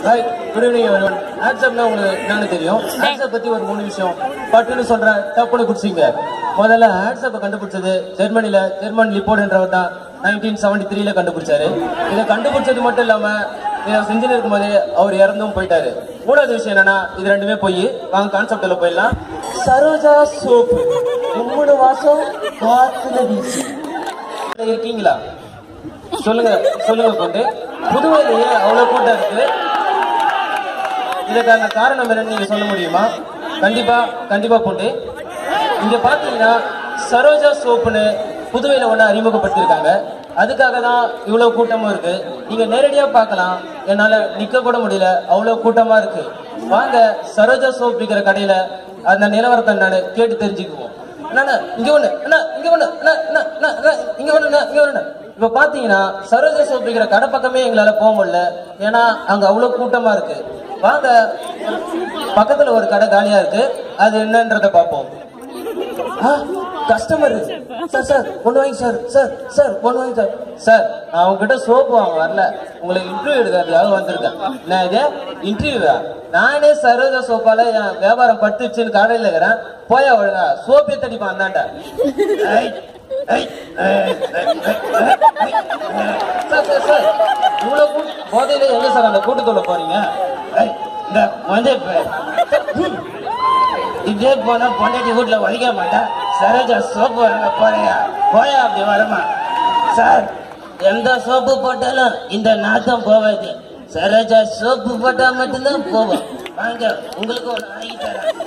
Hi good evening everyone வாட்ஸ்அப்னா உங்களுக்கு என்னன்னு தெரியும் வாட்ஸ்அப் பத்தி ஒரு மூணு விஷயம் பட்டுன்னு சொல்றேன் தப்புன்னு குடிச்சிங்க முதல்ல வாட்ஸ்அப்பை கண்டுபிடிச்சது ஜெர்மனில ஜெர்மன் லிப்போர்ட் என்றவர் தான் நைன்டீன் செவன்டி த்ரீல கண்டுபிடிச்சாரு இதை கண்டுபிடிச்சது மட்டும் இல்லாம இதை செஞ்சுன்னு இருக்கும்போது அவர் இறந்தும் போயிட்டாரு மூணாவது விஷயம் என்னன்னா இது ரெண்டுமே போய் வாங்க கான்செப்ட்ல போயிடலாம் சரோஜா சோப் மூணு வாசம் காத்துல வீசி இருக்கீங்களா சொல்லுங்க சொல்லுங்க கொண்டு புதுவையிலேயே அவ்வளவு கூட்டம் இருக்கு இதுக்கான காரணம் என்னன்னு நீங்க சொல்ல முடியுமா கண்டிப்பா கண்டிப்பா பொண்டு இங்க பாத்தீங்கன்னா சரோஜா சோப்புன்னு புதுவையில ஒண்ணு அறிமுகப்படுத்தியிருக்காங்க அதுக்காக தான் இவ்வளவு கூட்டமும் இருக்கு நீங்க நேரடியா பார்க்கலாம் என்னால நிக்க கூட முடியல அவ்வளவு கூட்டமா இருக்கு வாங்க சரோஜா சோப் விற்கிற கடையில அந்த நிலவரத்தை என்னன்னு கேட்டு தெரிஞ்சுக்குவோம் அண்ணா, அண்ணா, இங்க ஒண்ணு அண்ணா இங்க ஒண்ணு அண்ணா, அண்ணா, அண்ணா, அண்ணா, இங்க ஒண்ணு அண்ணா, இங்க ஒண்ணு இப்ப பாத்தீங்கன்னா சரோஜா சோப் விற்கிற கடை பக்கமே எங்களால போக முடியல ஏன்னா அங்க அவ்வளவு கூட்டமா இருக்கு வாங்க பக்கத்துல ஒரு கடை காலியா இருக்கு அது என்னன்றத பார்ப்போம் கஸ்டமர் சார் சார் ஒண்ணு வாங்கி சார் சார் சார் ஒண்ணு வாங்கி சார் சார் நான் உங்ககிட்ட சோப்பு வாங்க வரல உங்களுக்கு இன்டர்வியூ எடுக்கிறதுக்காக வந்திருக்கேன் நான் இது இன்டர்வியூவா நானே சரோஜா சோப்பால என் வியாபாரம் பட்டுச்சுன்னு கடையில் இருக்கிறேன் போயா ஒழுங்கா சோப்பே தடிப்பான் அந்தாண்ட ஐ, ஐ, ஐ, ஐ, ஐ, ஐ. சார் சார் சார் இவ்வளவு கூ- போதையில எங்க சார் அந்த கூட்டத்தோட போறீங்க ஐ, இந்த வந்து இப்ப- இதே போனா பொண்டாட்டி வீட்டுல ஒழிக்க மாட்டா சரோஜா சோப்பு வாங்க போறியா போயா அப்படி வருமா சார் எந்த சோப்பு போட்டாலும் இந்த நாத்தம் போவாது சரோஜா சோப்பு போட்டா மட்டும்தான் போவோம் வாங்க உங்களுக்கு ஒண்ணு வாங்கி தரேன்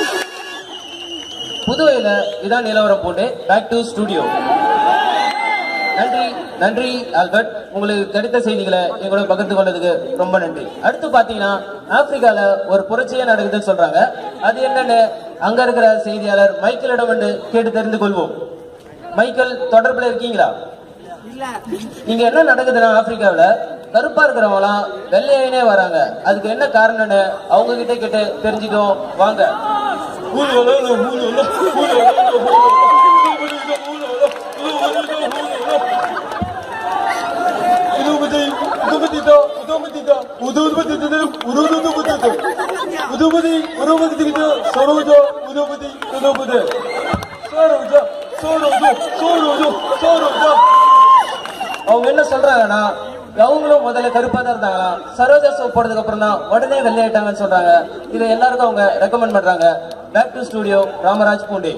புதுவையில இதான் நிலவரம் போட்டு பேக் டு ஸ்டுடியோ நன்றி நன்றி ஆல்பர்ட் உங்களுக்கு கிடைத்த செய்திகளை எங்களோட பகிர்ந்து கொண்டதுக்கு ரொம்ப நன்றி அடுத்து பாத்தீங்கன்னா ஆப்பிரிக்கால ஒரு புரட்சியே நடக்குதுன்னு சொல்றாங்க அது என்னன்னு அங்க இருக்கிற செய்தியாளர் மைக்கேலிடம் வந்து கேட்டு தெரிந்து கொள்வோம் மைக்கேல் தொடர்புல இருக்கீங்களா இங்க என்ன நடக்குதுன்னா ஆப்பிரிக்காவுல கருப்பா இருக்கிறவங்களாம் வெள்ளையாயினே வராங்க அதுக்கு என்ன காரணம்னு அவங்க கிட்ட கேட்டு தெரிஞ்சுக்கோ வாங்க அவங்க என்ன சொல்றாங்கன்னா அவங்களும் முதல்ல கருப்பா தான் இருந்தாங்களாம் சரோஜா சோப் போட்டதுக்கு அப்புறம் தான் உடனே வெள்ளையாயிட்டாங்கன்னு சொல்றாங்க இதை எல்லாருக்கும் அவங்க ரெக்கமெண்ட் பண்றாங்க பேக் டு ஸ்டுடியோ ராமராஜ் பூண்டி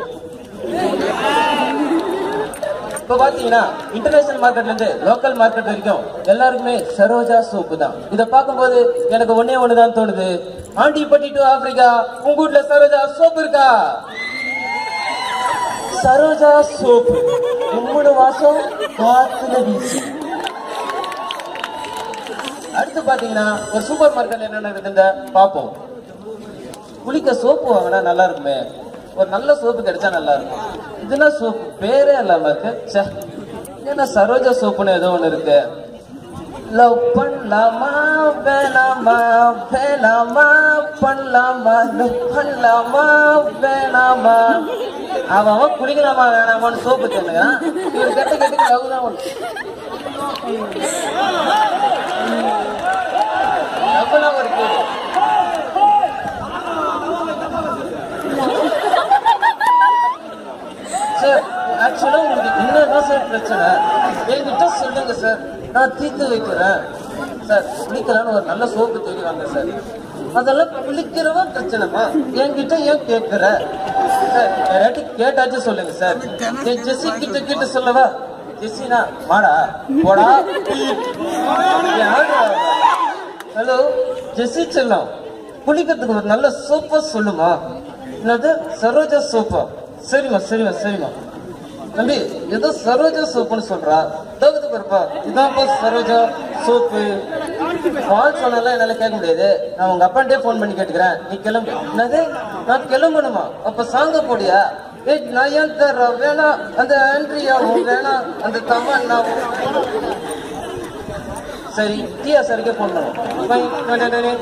இப்ப பாத்தீங்கன்னா இன்டர்நேஷனல் மார்க்கெட்ல இருந்து லோக்கல் மார்க்கெட் வரைக்கும் எல்லாருக்குமே சரோஜா சோப்பு தான் இத பார்க்கும்போது எனக்கு ஒன்னே ஒண்ணுதான் தோணுது ஆண்டிப்பட்டி டு ஆப்பிரிக்கா உங்க வீட்ல சரோஜா சோப்பு இருக்கா சரோஜா சோப்பு மூணு வாசம் காத்துல வீசி அடுத்து பாத்தீங்கன்னா ஒரு சூப்பர் மார்க்கெட்ல என்ன நடக்குதுன்னு பாப்போம் குளிக்க சோப்பு வாங்கினா நல்லா இருக்குமே ஒரு நல்ல சோப்பு கிடைச்சா நல்லா இருக்கும் இதெல்லாம் சோப்பு பேரே இல்லாம இருக்கு ச்சே என்ன சரோஜா சோப்புன்னு ஏதோ ஒண்ணு இருக்கு லவ் பண்ணலாமா வேணாமா வேணாமா பண்ணலாமா லவ் பண்ணலாமா வேணாமா அவன் அவன் குளிக்கலாமா வேணாமான்னு சோப்பு சொன்னுங்கிறான் இவர் கெட்ட கெட்டுக்கு லவ் தான் ஒண்ணு லவ்லாம் ஒரு கேள்வி சார் ஆக்சுவலா உங்களுக்கு என்னதான் சார் பிரச்சனை என்கிட்ட சொல்லுங்க சார் நான் தீர்த்து வைக்கிறேன் சார் குளிக்கலாம்னு ஒரு நல்ல சோப்பு தேடி வாங்க சார் அதெல்லாம் குளிக்கிறவன் பிரச்சனைமா என்கிட்ட ஏன் கேட்கிற சார் யாராட்டி கேட்டாச்சும் சொல்லுங்க சார் என் ஜெஸ்ஸி கிட்ட கிட்ட சொல்லவா ஜெஸ்ஸினா வாடா போடா ஹலோ ஜெஸ்ஸி செல்லம் குளிக்கிறதுக்கு ஒரு நல்ல சோப்பா சொல்லுமா என்னது சரோஜா சோப்பா சரிம்மா சரிம்மா சரிம்மா தம்பி ஏதோ சரோஜா சோப்புன்னு சொல்றா தகுதி பாருப்பா இதான்ப்பா சரோஜா சோப்பு கால் சொன்னால என்னால கேட்க முடியாது நான் உங்க அப்பான்ட்டே ஃபோன் பண்ணி கேட்டுக்கிறேன் நீ கிளம்பு என்னது நான் கிளம்பணுமா அப்ப சாங்க போடியா ஏய் நான் ஏன் தர்ற வேணாம் அந்த ஆண்ட்ரியாவும் வேணாம் அந்த தமன்னாவும் சரி டியா சரிக்கே ஃபோன் பண்ணுவோம் பை, டே, டே, டே, டே.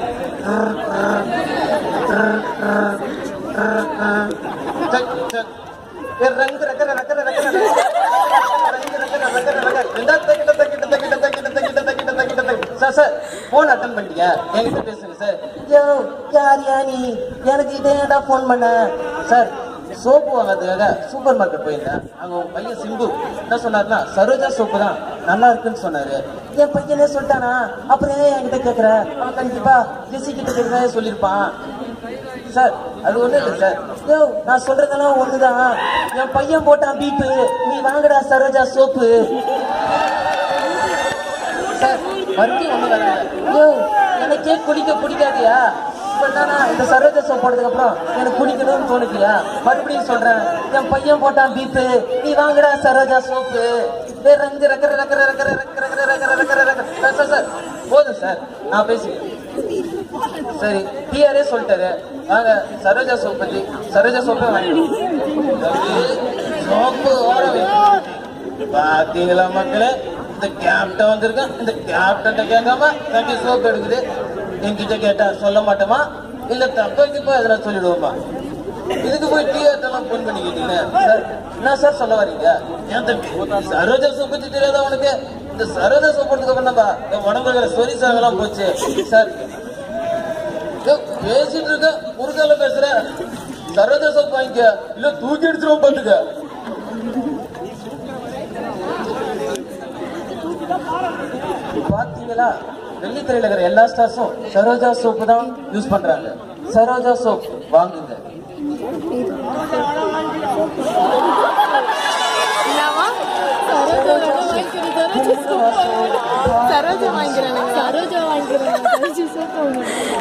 சக், சக். ஏ, ரங்கு, ரக்கர, ரக்கர, ரக்கர, ரக்கர. ரங்கு, ரக்கர, ரக்கர, ரக்கர. இந்தா, தக்கிட்ட, தக்கிட்ட, தக்கிட்ட, தக்கிட்ட, தக்கிட்ட, தக்கிட்ட, தக்கிட்ட, தக்கிட்ட. சார் சார் போன கால் அட்டன் பண்ணிட்டீங்க என்கிட்ட பேசுங்க சார் யோ யார் யா நீ எனக்கு இதே தான் ஃபோன் பண்ண சார் சோப்பு வாங்குறதுக்காக சூப்பர் மார்க்கெட் போயிருந்தேன் அங்க உங்க பையன் சிம்பு என்ன சொன்னாருன்னா சரோஜா சோப்பு தான் நல்லா இருக்குன்னு சொன்னாரு என் பையனே சொல்லிட்டானா அப்புறம் ஏன் என்கிட்ட கேக்குற அவன் கண்டிப்பா ஜெசி கிட்ட கேட்கறதா சொல்லியிருப்பான் சார் அது ஒண்ணு இல்லை சார் யோ நான் சொல்றதெல்லாம் ஒண்ணுதான் என் பையன் போட்டான் பீப்பு நீ வாங்குடா சரோஜா சோப்பு சார் மறுபடியும் ஒண்ணு வேற யோ எனக்கே குடிக்க பிடிக்காதியா இப்ப என்னன்னா இந்த சரோஜா சோப் போட்டதுக்கு அப்புறம் எனக்கு குடிக்கணும்னு தோணுதியா மறுபடியும் சொல்றேன் என் பையன் போட்டான் பீப்பு நீ வாங்குடா சரோஜா சோப்பு ஏ ரங்கு ரக்கர ரக்கர ரக்கர ரக்கர ரக்கர ரக்கர ரக்கர ரக்கர சார் சார் சார் போதும் சார் நான் பேசுகிறேன் சரி டிஆரே சொல்லிட்டாரு வாங்க சரோஜா சோப் பத்தி சரோஜா சோப்பே வாங்கிடுவோம் சோப்பு ஓர பாத்தீங்களா மக்களே இந்த கேப்டன் வந்திருக்கேன் இந்த கேப்டன் கேட்காம தம்பி சோப் எடுக்குது என்கிட்ட கேட்டா சொல்ல மாட்டோமா இல்ல தப்பா கிப்பா எதனா சொல்லிடுவோமா இதுக்கு போய் டிஆர்ட்டெல்லாம் ஃபோன் பண்ணி கேட்டீங்க சார் என்ன சார் சொல்ல வரீங்க ஏன் தம்பி சரோஜா சோப் பத்தி தெரியாதா உனக்கு இந்த சரோஜா சோப் போட்டதுக்கு அப்புறம் தான்ப்பா என் உடம்புல சொரி சாகலாம் போச்சு சார் ஏய், பேசிட்டு இருக்க குறுக்கால பேசுற சரோஜா சோப் வாங்கிக்க இல்ல தூக்கி எடுத்துருவோம் பாத்துக்க பாத்தீங்களா வெள்ளித்திரையில இருக்கிற எல்லா ஸ்டார்ஸும் சரோஜா சோப்பு தான் யூஸ் பண்றாங்க சரோஜா சோப் வாங்குங்க என்னவா? சரோஜா வாங்கிக்கிறேன், சரோஜா வாங்கிக்கிறேன். சரோஜா வாங்கிக்கிறேன். சரோஜா சோப்பு வாங்கிக்கிறேன்.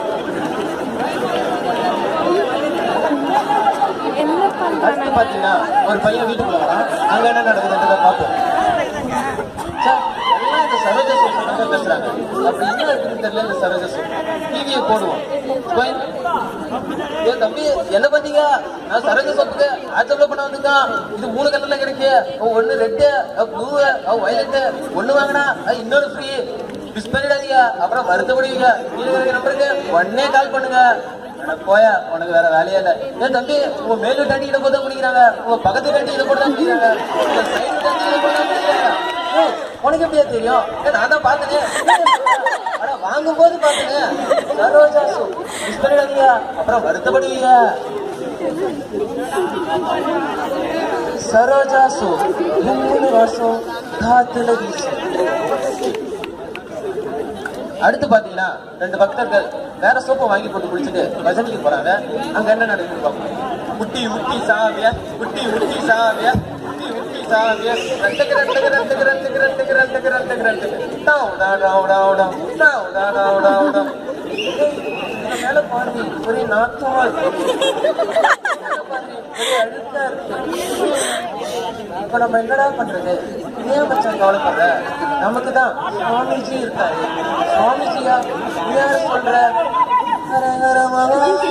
என்ன பண்றாங்க அடுத்து பாத்தீங்கன்னா ஒரு பையன் வீட்டுக்குள்ள வரான் அங்க என்ன நடக்குதுன்றத பார்ப்போம் சார் எல்லாம் இந்த சரோஜா சோப் தான் பேசுறாங்க அப்படி என்ன இருக்குன்னு தெரியல இந்த சரோஜா சோப் டிவியை போடுவோம் போய், ஏ தம்பி என்ன பண்ணீங்க நான் சரோஜா சோப்புக்கு ஆச்சரியம் பண்ண வந்துருக்கான் இது மூணு கலர்ல கிடைக்கு ஒன்னு ரெட்டு ப்ளூ வயலட்டு ஒண்ணு வாங்கினா அது இன்னொரு ஃப்ரீ மிஸ் பண்ணிடாதீங்க அப்புறம் வருத்தப்படுவீங்க கீழே இருக்கிற நம்பருக்கு உடனே கால் பண்ணுங்க அட போயா உனக்கு வேற வேலையே இல்ல ஏன் தம்பி உங்க மேலு டாண்டியில போட்டு தான் குடிக்கிறாங்க உங்க பக்கத்து டாண்டியில போட்டு தான் குடிக்கிறாங்க உங்க சைடு டாண்டியில போட்டு தான் குடிக்கிறாங்க ஏய், உனக்கு எப்படியா தெரியும் ஏய், நான் தான் பார்த்தேன் அட வாங்கும் போது பார்த்தேன் சரோஜா சூப் மிஸ் பண்ணிடாதீங்க அப்புறம் வருத்தப்படுவீங்க சரோஜா சூப் மூணு வருஷம் காத்துல வீசும் அடுத்து பாத்தீங்கன்னா ரெண்டு பக்தர்கள் வேற சோப்பை வாங்கி போட்டு குளிச்சுட்டு பஜனைக்கு போறாங்க அங்க என்ன நடக்குது பார்ப்போம் முட்டி முட்டி சாவிய முட்டி முட்டி சாவிய முட்டி முட்டி சாவிய ரெண்டுக்கு ரெண்டுக்கு ரெண்டுக்கு ரெண்டுக்கு ரெண்டுக்கு ரெண்டுக்கு ரெண்டுக்கு ரெண்டுக்கு டாவ் டாவ் டாவ் டாவ் டாவ் டாவ் டாவ் டாவ் டாவ் டாவ் இந்த மேல பாருங்க ஒரே நாத்தமா இருக்கு மேல பாருங்க, ஒரே அழுக்கா இருக்கு இப்ப நம்ம என்னடா பண்றது ஏன் மச்சான் கவலைப்படுற நமக்கு தான் சுவாமிஜி இருக்காரு சுவாமிஜியா நீ யாரு சொல்ற ஹர ஹர மகாதேவ்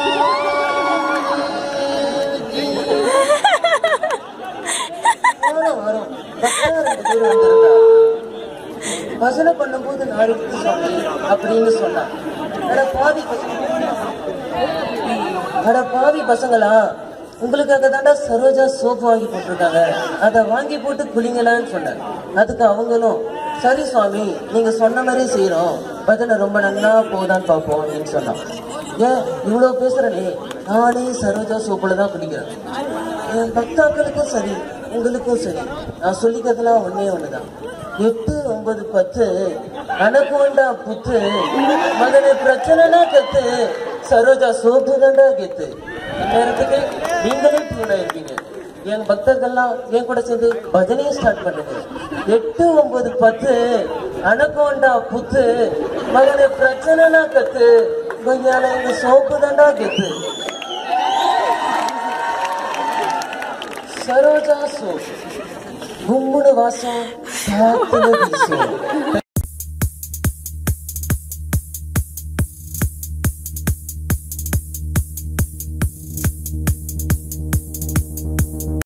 வரும், வரும். பக்தா ரெண்டு பேர் வந்திருந்தா. பஜனை பண்ணும்போது நாலு பேர் சுவாமி அப்படின்னு சொன்னான் அட பாவி பசங்க அட பாவி பசங்களா உங்களுக்காக தாண்டா சரோஜா சோப் வாங்கி போட்டிருக்காங்க அதை வாங்கி போட்டு குளிங்களான்னு சொன்னேன் அதுக்கு அவங்களும் சரி சுவாமி நீங்க சொன்ன மாதிரியே செய்யறோம் பஜனை ரொம்ப நல்லா போகுதான்னு பார்ப்போம் அப்படின்னு சொன்னான் ஏன் இவ்வளவு பேசுறனே நானே சரோஜா சோப்புல தான் குடிக்கிறேன் என் பக்தாக்களுக்கும் சரி உங்களுக்கும் சரி நான் சொல்லிக்கிறதுலாம் ஒன்னே ஒண்ணுதான் எட்டு ஒன்பது பத்து கணக்கு வேண்டா புத்து மகனே பிரச்சனைனா கத்து சரோஜா சோப்பு தாண்டா கெத்து நேரத்துக்கு நீங்களே டியூன் இருப்பீங்க என் பக்தர்கள்லாம் என் கூட சேர்ந்து பஜனையை ஸ்டார்ட் பண்ணுங்க எட்டு ஒன்பது பத்து அனகோண்டா புத்து மகனே பிரச்சனைனா கத்து கொய்யால எங்க சோப்பு தாண்டா கெத்து சரோஜா சோப் கும்முடு வாசம் காத்துல வீசும்